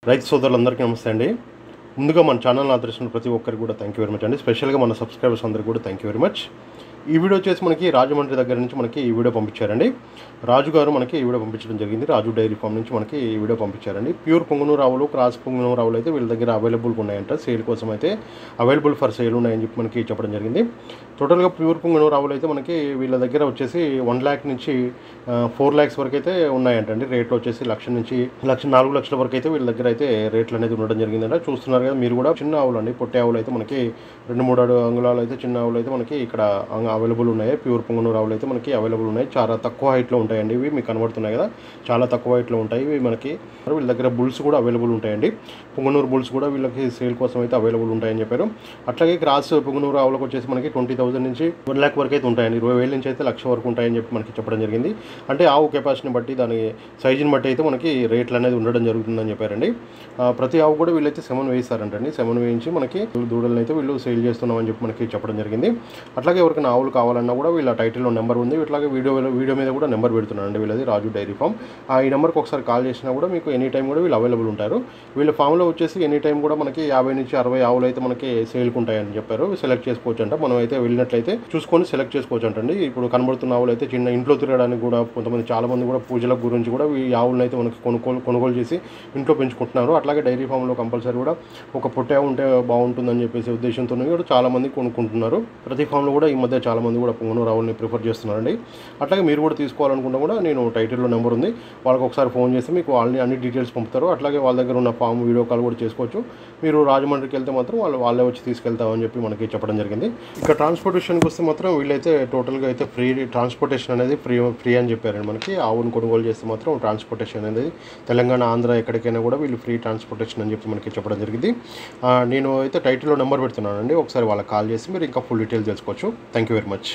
రైతు సోదరులందరికీ నమస్తే అండి ముందుగా మన ఛానల్ ఆదరిస్తున్న ప్రతి ఒక్కరికి కూడా థ్యాంక్ యూ వెరీ మచ్ అండి స్పెషల్గా మన సబ్స్క్రైబర్స్ అందరికీ కూడా థ్యాంక్ యూ వెరీ మచ్ ఈ వీడియో వచ్చేసి మనకి రాజమండ్రి దగ్గర నుంచి మనకి ఈ వీడియో పంపించారండి రాజు గారు మనకి ఈ వీడియో పంపించడం జరిగింది రాజు డైరీ ఫామ్ నుంచి మనకి ఈ వీడియో పంపించారండి ప్యూర్ పొంగునూరు ఆవులు క్రాస్ పొంగునూరు ఆవులు అయితే వీళ్ళ దగ్గర అవైలబుల్గా ఉన్నాయంట సేల్ కోసం అయితే అవైలబుల్ ఫర్ సేల్ ఉన్నాయని చెప్పి మనకి చెప్పడం జరిగింది టోటల్గా ప్యూర్ పొంగునూరు ఆవులు అయితే మనకి వీళ్ళ దగ్గర వచ్చేసి వన్ ల్యాక్ నుంచి ఫోర్ ల్యాక్స్ వరకు అయితే ఉన్నాయంటండి రేట్లు వచ్చేసి లక్ష నుంచి లక్ష నాలుగు లక్షల వరకు అయితే వీళ్ళ దగ్గర అయితే రేట్లు అనేది ఉండడం జరిగిందంట చూస్తున్నారు కదా మీరు కూడా చిన్న ఆవులు అండి పొట్టి ఆవులు అయితే మనకి రెండు మూడు అడు అంగుళాలు అయితే చిన్న ఆవులు అయితే మనకి ఇక్కడ అవైలబుల్ ఉన్నాయి ప్యూర్ పొంగునూరు ఆవులు అయితే మనకి అవైలబుల్ ఉన్నాయి చాలా తక్కువ హైట్లో ఉంటాయండి ఇవి మీకు కనబడుతున్నాయి కదా చాలా తక్కువ హైట్లో ఉంటాయి ఇవి మనకి వీళ్ళ దగ్గర బుల్స్ కూడా అవైలబుల్ ఉంటాయండి పొంగనూరు బుల్స్ కూడా వీళ్ళకి సేల్ కోసం అయితే అవైలబుల్ ఉంటాయని చెప్పారు అట్లాగే క్రాస్ పొంగనూరు ఆవులకు వచ్చేసి మనకి ట్వంటీ థౌసండ్ నుంచి వన్ ల్యాక్ వరకు అయితే ఉంటాయండి ఇరవై వేల నుంచి అయితే లక్ష వరకు ఉంటాయని చెప్పి మనకి చెప్పడం జరిగింది అంటే ఆవు కెపాసిటీని బట్టి దాని సైజుని బట్టి అయితే మనకి రేట్లు అనేది ఉండడం జరుగుతుందని చెప్పారండి ఆ, ప్రతి ఆవు కూడా వీళ్ళైతే సెవెన్ వేయిస్తారంటండి సెవెన్ వేయించి మనకి దూడలను అయితే వీళ్ళు సేల్ చేస్తున్నామని చెప్పి మనకి చెప్పడం జరిగింది అట్లాగే ఎవరికైనా ఆవులు కావాలన్నా కూడా వీళ్ళ టైటిల్లో నెంబర్ ఉంది ఇట్లాగే వీడియో వీడియో మీద కూడా నెంబర్ పెడుతున్నానండి వీళ్ళది రాజు డైరీ ఫామ్ ఆ ఈ నెంబర్కి ఒకసారి కాల్ చేసినా కూడా మీకు ఎనీ టైం కూడా వీళ్ళు అవైలబుల్ ఉంటారు వీళ్ళ ఫామ్లో వచ్చేసి ఎనీ టైం కూడా మనకి యాభై నుంచి అరవై ఆవులు అయితే మనకి సేల్కి ఉంటాయని చెప్పారు సెలెక్ట్ చేసుకోవచ్చు అంట మనం అయితే వెళ్ళినట్లయితే చూసుకొని సెలెక్ట్ చేసుకోవచ్చు అంటండి ఇప్పుడు కనబడుతున్న ఆవులు అయితే చిన్న ఇంట్లో తిరగడానికి కూడా కొంతమంది చాలా మంది కూడా పూజల గురించి కూడా ఈ ఆవులను అయితే మనకి కొనుగోలు కొనుగోలు చేసి ఇంట్లో పెంచుకుంటున్నారు అట్లాగే డైరీ ఫామ్లో కంపల్సరీ కూడా ఒక పొట్టే ఉంటే బాగుంటుందని చెప్పేసి ఉద్దేశంతో కూడా చాలా మంది కొనుక్కుంటున్నారు ప్రతి ఫామ్లో కూడా ఈ మధ్య చాలా మంది కూడా పొంగనూరు ఆవుల్ని ప్రిఫర్ చేస్తున్నారండి అట్లాగే మీరు కూడా తీసుకోవాలనుకున్నా కూడా నేను టైటిల్లో నెంబర్ ఉంది వాళ్ళకి ఒకసారి ఫోన్ చేసి మీకు వాళ్ళని అన్ని డీటెయిల్స్ పంపుతారు అట్లాగే వాళ్ళ దగ్గర ఉన్న ఫామ్ వీడియో కాల్ కూడా చేసుకోవచ్చు మీరు రాజమండ్రికి వెళ్తే మాత్రం వాళ్ళు వాళ్ళే వచ్చి తీసుకెళ్తామని చెప్పి మనకి చెప్పడం జరిగింది ఇక ట్రాన్స్పోర్టేషన్కి వస్తే మాత్రం వీళ్ళైతే టోటల్గా అయితే ఫ్రీ ట్రాన్స్పోర్టేషన్ అనేది ఫ్రీ ఫ్రీ అని చెప్పారండి మనకి ఆవును కొనుగోలు చేస్తే మాత్రం ట్రాన్స్పోర్టేషన్ అనేది తెలంగాణ ఆంధ్ర ఎక్కడికైనా కూడా వీళ్ళు ఫ్రీ ట్రాన్స్పోర్టేషన్ అని చెప్పి మనకి చెప్పడం జరిగింది ఆ, నేను అయితే టైటిల్లో నెంబర్ పెడుతున్నానండి ఒకసారి వాళ్ళకి కాల్ చేసి మీరు ఇంకా ఫుల్ డీటెయిల్స్ తెలుసుకోవచ్చు థ్యాంక్ యూ వెరీ మచ్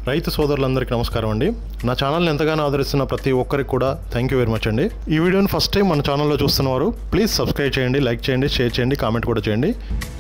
రైతు సోదరులందరికీ నమస్కారం అండి నా ఛానల్ని ఎంతగానో ఆదరిస్తున్న ప్రతి ఒక్కరికి కూడా థ్యాంక్ యూ వెరీ మచ్ అండి ఈ వీడియోని ఫస్ట్ టైం మన ఛానల్లో చూస్తున్నవారు ప్లీజ్ సబ్స్క్రైబ్ చేయండి లైక్ చేయండి షేర్ చేయండి కామెంట్ కూడా చేయండి